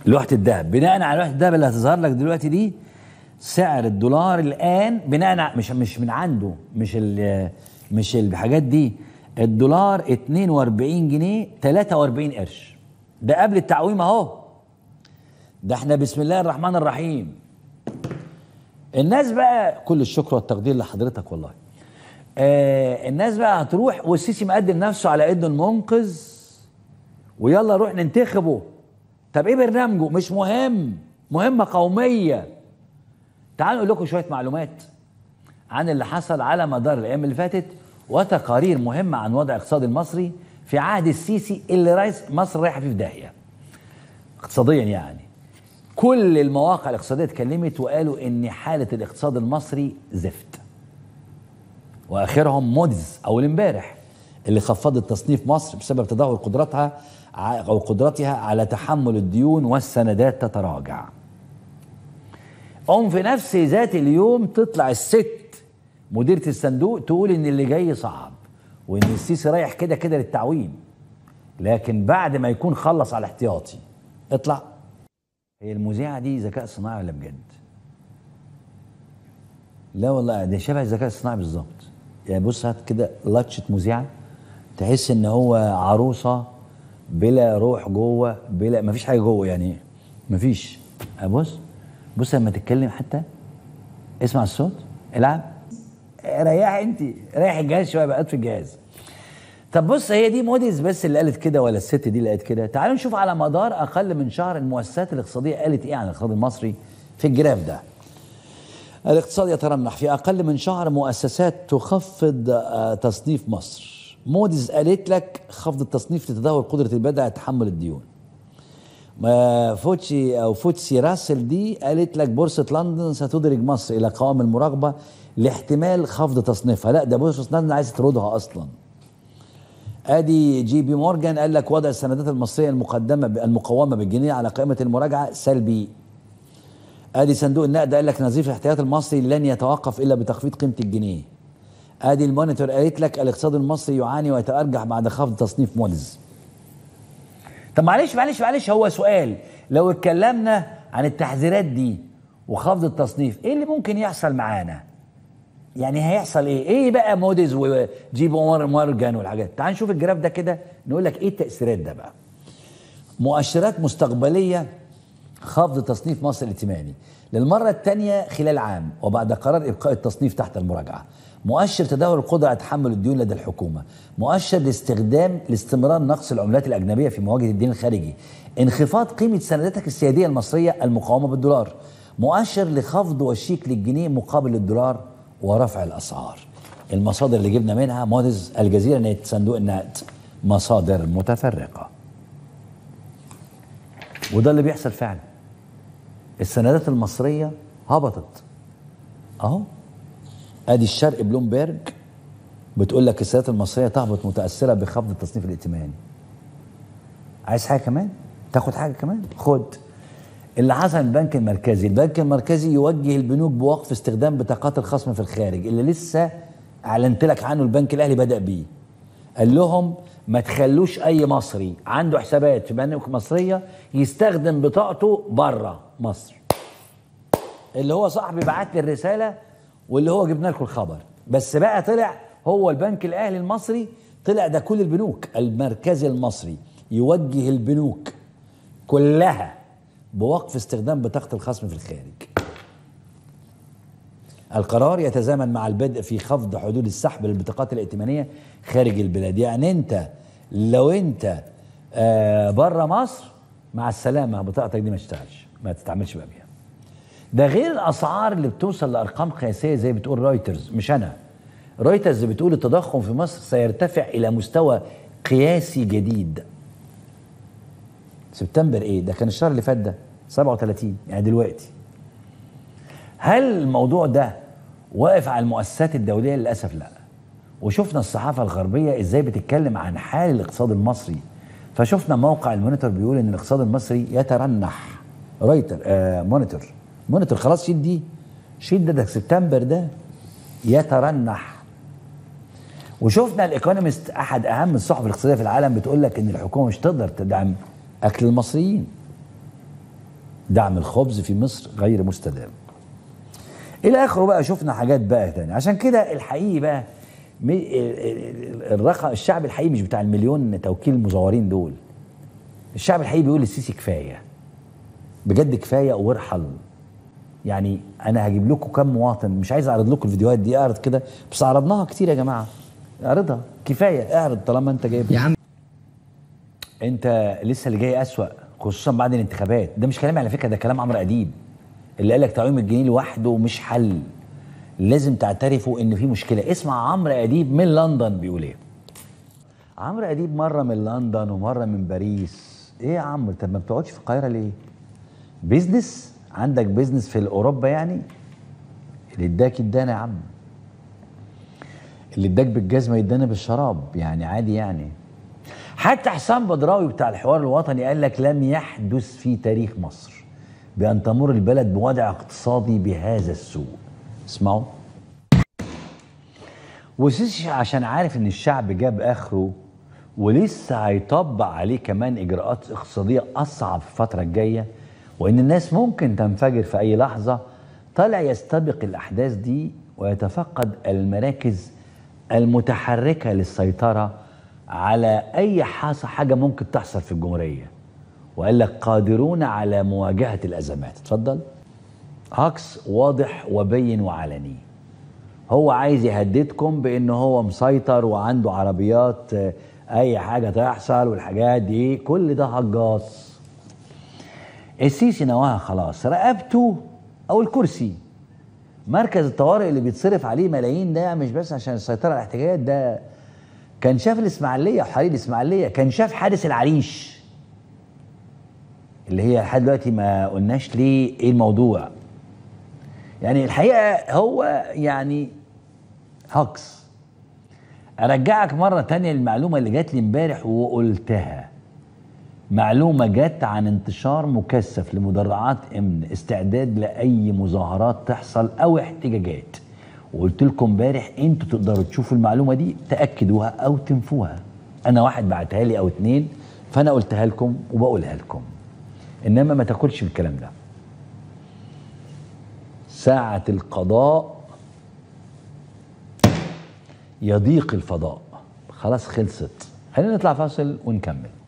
لوحه الذهب بناء على لوحه الذهب اللي هتظهر لك دلوقتي دي سعر الدولار الان بناء على مش مش من عنده مش ال مش الحاجات دي الدولار 42 جنيه 43 قرش ده قبل التعويم اهو ده احنا بسم الله الرحمن الرحيم الناس بقى كل الشكر والتقدير لحضرتك والله آه الناس بقى هتروح والسيسي مقدم نفسه على انه المنقذ ويلا روح ننتخبه طب ايه برنامجه مش مهم مهمه قوميه تعالوا اقول لكم شويه معلومات عن اللي حصل على مدار الايام اللي فاتت وتقارير مهمه عن وضع الاقتصاد المصري في عهد السيسي اللي رئيس مصر رايحه فيه في داهيه اقتصاديا يعني كل المواقع الاقتصاديه اتكلمت وقالوا ان حاله الاقتصاد المصري زفت واخرهم موديز اول امبارح اللي خفضت تصنيف مصر بسبب تدهور قدرتها او قدرتها على تحمل الديون والسندات تتراجع قوم في نفس ذات اليوم تطلع الست مديرة الصندوق تقول ان اللي جاي صعب وان السيسي رايح كده كده للتعويم لكن بعد ما يكون خلص على احتياطي اطلع هي المذيعة دي ذكاء صناعي ولا بجد؟ لا والله ده شبه الذكاء الصناعي بالظبط يعني بص هات كده لاتشة مذيعة تحس ان هو عروسة بلا روح جوه بلا مفيش حاجة جوه يعني مفيش بص بص لما تتكلم حتى اسمع الصوت العب ريحي انت ريح الجهاز شويه بقى في الجهاز طب بص هي دي موديز بس اللي قالت كده ولا الست دي اللي قالت كده تعالوا نشوف على مدار اقل من شهر المؤسسات الاقتصاديه قالت ايه عن الاقتصاد المصري في الجراف ده الاقتصاد يترنح في اقل من شهر مؤسسات تخفض تصنيف مصر موديز قالت لك خفض التصنيف لتدهور قدره البلد على تحمل الديون فوتشي او فوتسي راسل دي قالت لك بورصه لندن ستدرج مصر الى قوام المراقبه لاحتمال خفض تصنيفها لا ده بورصه لندن عايز تطردها اصلا ادي جي بي مورجان قال لك وضع السندات المصريه المقدمه المقومه بالجنيه على قائمه المراجعه سلبي ادي صندوق النقد قال لك نظيف الاحتياط المصري لن يتوقف الا بتخفيض قيمه الجنيه ادي المونيتور قالت لك الاقتصاد المصري يعاني ويتارجح بعد خفض تصنيف موديز طب معلش معلش معلش هو سؤال لو اتكلمنا عن التحذيرات دي وخفض التصنيف ايه اللي ممكن يحصل معانا يعني هيحصل ايه ايه بقى موديز وجي مورجان والحاجات تعال نشوف الجراف ده كده نقول لك ايه التاثيرات ده بقى مؤشرات مستقبليه خفض تصنيف مصر الائتماني للمره الثانيه خلال عام وبعد قرار ابقاء التصنيف تحت المراجعه مؤشر تدهور القدره على تحمل الديون لدى الحكومه مؤشر لاستخدام لاستمرار نقص العملات الاجنبيه في مواجهه الدين الخارجي انخفاض قيمه سنداتك السياديه المصريه المقاومه بالدولار مؤشر لخفض وشيك للجنيه مقابل الدولار ورفع الاسعار المصادر اللي جبنا منها موديز الجزيره نت صندوق النقد مصادر متفرقه وده اللي بيحصل فعلا السندات المصريه هبطت اهو ادي الشرق بلومبرج بتقول لك السندات المصريه تهبط متاثره بخفض التصنيف الائتماني عايز حاجه كمان تاخد حاجه كمان خد اللي حصل البنك المركزي البنك المركزي يوجه البنوك بوقف استخدام بطاقات الخصم في الخارج اللي لسه اعلنت لك عنه البنك الاهلي بدا بيه قال لهم ما تخلوش اي مصري عنده حسابات في بنوك مصريه يستخدم بطاقته بره مصر اللي هو صاحبي بعت لي الرساله واللي هو جبنا لكم الخبر بس بقى طلع هو البنك الاهلي المصري طلع ده كل البنوك المركزي المصري يوجه البنوك كلها بوقف استخدام بطاقة الخصم في الخارج القرار يتزامن مع البدء في خفض حدود السحب للبطاقات الائتمانية خارج البلاد يعني انت لو انت آه بره مصر مع السلامة بطاقتك دي ما تشتغلش ما تتعاملش بقى بيها ده غير الاسعار اللي بتوصل لارقام قياسيه زي بتقول رويترز مش انا رويترز بتقول التضخم في مصر سيرتفع الى مستوى قياسي جديد سبتمبر ايه ده كان الشهر اللي فات ده 37 يعني دلوقتي هل الموضوع ده واقف على المؤسسات الدوليه للاسف لا وشفنا الصحافه الغربيه ازاي بتتكلم عن حال الاقتصاد المصري فشفنا موقع المونيتور بيقول ان الاقتصاد المصري يترنح رايتر آه مونيتور مونيتور خلاص شيل دي شيل ده ده سبتمبر ده يترنح وشفنا الايكونومست احد اهم الصحف الاقتصاديه في العالم بتقول لك ان الحكومه مش تقدر تدعم اكل المصريين دعم الخبز في مصر غير مستدام الى اخره بقى شفنا حاجات بقى تانية عشان كده الحقيقي بقى م- ال- ال- الرقم الشعب الحقيقي مش بتاع المليون توكيل مزورين دول الشعب الحقيقي بيقول للسيسي كفايه بجد كفايه وارحل يعني انا هجيب لكم كم مواطن مش عايز اعرض لكم الفيديوهات دي اعرض كده بس عرضناها كتير يا جماعه اعرضها كفايه اعرض طالما انت جايب يا عم انت لسه اللي جاي اسوأ خصوصا بعد الانتخابات ده مش كلامي على فكره ده كلام عمرو اديب اللي قال لك تعويم الجنيه لوحده مش حل لازم تعترفوا ان في مشكله اسمع عمرو اديب من لندن بيقول ايه عمرو اديب مره من لندن ومره من باريس ايه يا عمرو طب ما بتقعدش في القاهره ليه بيزنس عندك بيزنس في اوروبا يعني اللي اداك ادانا يا عم اللي اداك بالجزمه يدانا بالشراب يعني عادي يعني حتى حسام بدراوي بتاع الحوار الوطني قال لك لم يحدث في تاريخ مصر بأن تمر البلد بوضع اقتصادي بهذا السوء اسمعوا وسيسي عشان عارف ان الشعب جاب اخره ولسه هيطبق عليه كمان اجراءات اقتصاديه اصعب في الفتره الجايه وان الناس ممكن تنفجر في اي لحظه طلع يستبق الاحداث دي ويتفقد المراكز المتحركه للسيطره على اي حاصة حاجه ممكن تحصل في الجمهوريه وقال لك قادرون على مواجهه الازمات اتفضل عكس واضح وبين وعلني هو عايز يهددكم بان هو مسيطر وعنده عربيات آه، اي حاجه تحصل والحاجات دي كل ده هجاص السيسي نواها خلاص رقبته او الكرسي مركز الطوارئ اللي بيتصرف عليه ملايين ده مش بس عشان السيطره على الاحتجاجات ده كان شاف الاسماعيليه وحريق الاسماعيليه كان شاف حادث العريش اللي هي لحد دلوقتي ما قلناش ليه ايه الموضوع يعني الحقيقه هو يعني هكس ارجعك مره تانية للمعلومه اللي جات لي امبارح وقلتها معلومه جت عن انتشار مكثف لمدرعات امن استعداد لاي مظاهرات تحصل او احتجاجات وقلت لكم امبارح انتوا تقدروا تشوفوا المعلومه دي تاكدوها او تنفوها انا واحد بعتها لي او اتنين فانا قلتها لكم وبقولها لكم انما ما تاكلش بالكلام ده ساعة القضاء يضيق الفضاء خلاص خلصت خلينا نطلع فاصل ونكمل